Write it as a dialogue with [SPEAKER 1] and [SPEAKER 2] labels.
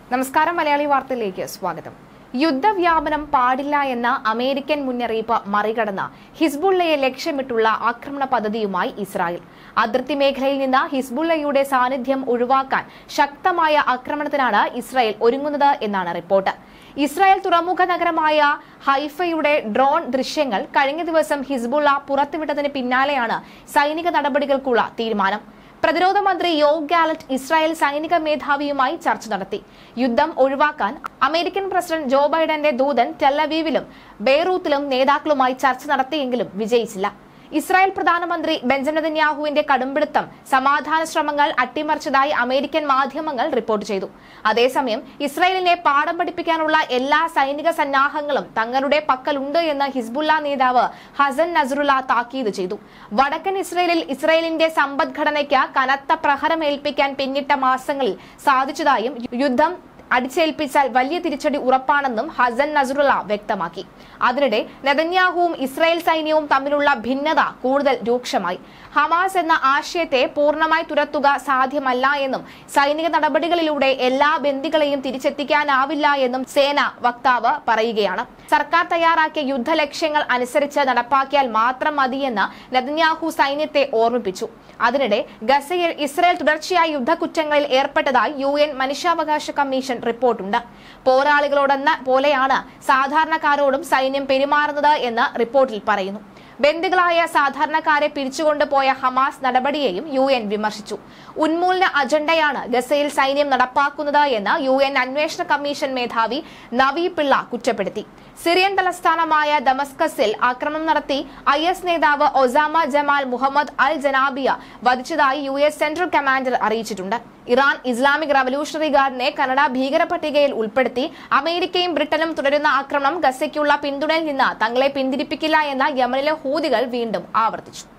[SPEAKER 1] നമസ്കാരം മലയാളി വാർത്തയിലേക്ക് സ്വാഗതം യുദ്ധവ്യാപനം പാടില്ല എന്ന അമേരിക്കൻ മുന്നറിയിപ്പ് മറികടന്ന് ഹിസ്ബുള്ളയെ ലക്ഷ്യമിട്ടുള്ള ആക്രമണ പദ്ധതിയുമായി ഇസ്രായേൽ അതിർത്തി മേഖലയിൽ നിന്ന് ഹിസ്ബുള്ളയുടെ സാന്നിധ്യം ഒഴിവാക്കാൻ ശക്തമായ ആക്രമണത്തിനാണ് ഇസ്രായേൽ ഒരുങ്ങുന്നത് എന്നാണ് റിപ്പോർട്ട് ഇസ്രായേൽ തുറമുഖ നഗരമായ ഹൈഫയുടെ ഡ്രോൺ ദൃശ്യങ്ങൾ കഴിഞ്ഞ ദിവസം ഹിസ്ബുള്ള പുറത്തുവിട്ടതിന് പിന്നാലെയാണ് സൈനിക നടപടികൾക്കുള്ള തീരുമാനം പ്രതിരോധ മന്ത്രി യോഗ് ഗാലറ്റ് ഇസ്രായേൽ സൈനിക മേധാവിയുമായി ചർച്ച നടത്തി യുദ്ധം ഒഴിവാക്കാൻ അമേരിക്കൻ പ്രസിഡന്റ് ജോ ബൈഡന്റെ ദൂതൻ ടെല്ലവീവിലും ബെയ്റൂത്തിലും നേതാക്കളുമായി ചർച്ച നടത്തിയെങ്കിലും വിജയിച്ചില്ല ഇസ്രായേൽ പ്രധാനമന്ത്രി ബെഞ്ചമിൻ നെതന്യാഹുവിന്റെ കടുംപിടുത്തം സമാധാന ശ്രമങ്ങൾ അട്ടിമറിച്ചതായി അമേരിക്കൻ മാധ്യമങ്ങൾ റിപ്പോർട്ട് ചെയ്തു അതേസമയം ഇസ്രായേലിനെ പാഠം പഠിപ്പിക്കാനുള്ള എല്ലാ സൈനിക സന്നാഹങ്ങളും തങ്ങളുടെ പക്കലുണ്ട് എന്ന് ഹിസ്ബുള്ള നേതാവ് ഹസൻ നസറുല്ല താക്കീത് ചെയ്തു വടക്കൻ ഇസ്രായേലിൽ ഇസ്രായേലിന്റെ സമ്പദ്ഘടനയ്ക്ക് കനത്ത പ്രഹരമേൽപ്പിക്കാൻ പിന്നിട്ട മാസങ്ങളിൽ സാധിച്ചതായും യുദ്ധം അടിച്ചേൽപ്പിച്ചാൽ വലിയ തിരിച്ചടി ഉറപ്പാണെന്നും ഹസൻ നസറുള്ള വ്യക്തമാക്കി അതിനിടെ നെതന്യാഹുവും ഇസ്രായേൽ സൈന്യവും തമ്മിലുള്ള ഭിന്നത കൂടുതൽ രൂക്ഷമായി ഹമാസ് എന്ന ആശയത്തെ പൂർണ്ണമായി തുരത്തുക സാധ്യമല്ല എന്നും സൈനിക നടപടികളിലൂടെ എല്ലാ ബന്ദികളെയും തിരിച്ചെത്തിക്കാനാവില്ല എന്നും സേന വക്താവ് പറയുകയാണ് സർക്കാർ തയ്യാറാക്കിയ യുദ്ധലക്ഷ്യങ്ങൾ അനുസരിച്ച് നടപ്പാക്കിയാൽ മാത്രം മതിയെന്ന് നെതന്യാഹു സൈന്യത്തെ ഓർമ്മിപ്പിച്ചു അതിനിടെ ഗസയിൽ ഇസ്രായേൽ തുടർച്ചയായി യുദ്ധക്കുറ്റങ്ങളിൽ ഏർപ്പെട്ടതായി യു എൻ മനുഷ്യാവകാശ കമ്മീഷൻ റിപ്പോർട്ടുണ്ട് പോരാളികളോടെന്ന പോലെയാണ് സാധാരണക്കാരോടും സൈന്യം പെരുമാറുന്നത് എന്ന് റിപ്പോർട്ടിൽ പറയുന്നു ബന്ദികളായ സാധാരണക്കാരെ പിരിച്ചുകൊണ്ടുപോയ ഹമാസ് നടപടിയെയും യു എൻ വിമർശിച്ചു ഉന്മൂലന അജണ്ടയാണ് ഗസയിൽ സൈന്യം നടപ്പാക്കുന്നത് എന്ന് യു എൻ അന്വേഷണ കമ്മീഷൻ മേധാവി നവി പിള്ള കുറ്റപ്പെടുത്തി സിറിയൻ തലസ്ഥാനമായ ദമസ്കസിൽ ആക്രമണം നടത്തി ഐ എസ് നേതാവ് ഒസാമ ജമാൽ മുഹമ്മദ് അൽ ജനാബിയ വധിച്ചതായി യു എസ് സെൻട്രൽ കമാൻഡർ അറിയിച്ചിട്ടുണ്ട് ഇറാൻ ഇസ്ലാമിക് റവല്യൂഷണറി ഗാർഡിനെ കനഡ ഭീകര പട്ടികയിൽ ഉൾപ്പെടുത്തി അമേരിക്കയും ബ്രിട്ടനും തുടരുന്ന ആക്രമണം ഗസയ്ക്കുള്ള പിന്തുണയിൽ നിന്ന് തങ്ങളെ പിന്തിരിപ്പിക്കില്ല എന്ന യമനിലെ ഹൂതികൾ വീണ്ടും ആവർത്തിച്ചു